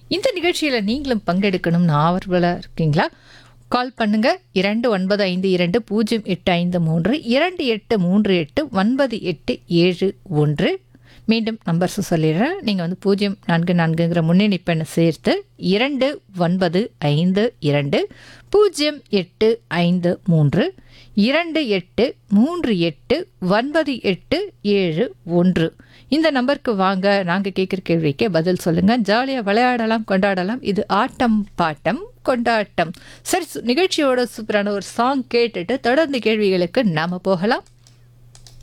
இந்த நிகழ்ச்சியில் நீங்களும் பங்கெடுக்கணும்னு ஆர்வலாக இருக்கீங்களா கால் பண்ணுங்க இரண்டு ஒன்பது ஐந்து இரண்டு பூஜ்ஜியம் எட்டு ஐந்து மூன்று இரண்டு எட்டு மூன்று எட்டு ஒன்பது எட்டு ஏழு ஒன்று மீண்டும் நம்பர்ஸ் சொல்லிடுறேன் நீங்கள் வந்து பூஜ்ஜியம் நான்கு நான்குங்கிற முன்னணி பெண்ணை சேர்த்து இரண்டு ஒன்பது ஐந்து இரண்டு பூஜ்ஜியம் எட்டு ஐந்து மூன்று இரண்டு எட்டு மூன்று எட்டு ஒன்பது எட்டு ஏழு ஒன்று இந்த நம்பருக்கு வாங்க நாங்கள் கேட்குற கேள்விக்கு பதில் சொல்லுங்கள் ஜாலியாக விளையாடலாம் கொண்டாடலாம் இது ஆட்டம் பாட்டம் கொண்டாட்டம் சரி சு- நிகழ்ச்சியோட சூப்பரான ஒரு சாங் கேட்டுட்டு தொடர்ந்து கேள்விகளுக்கு நாம போகலாம்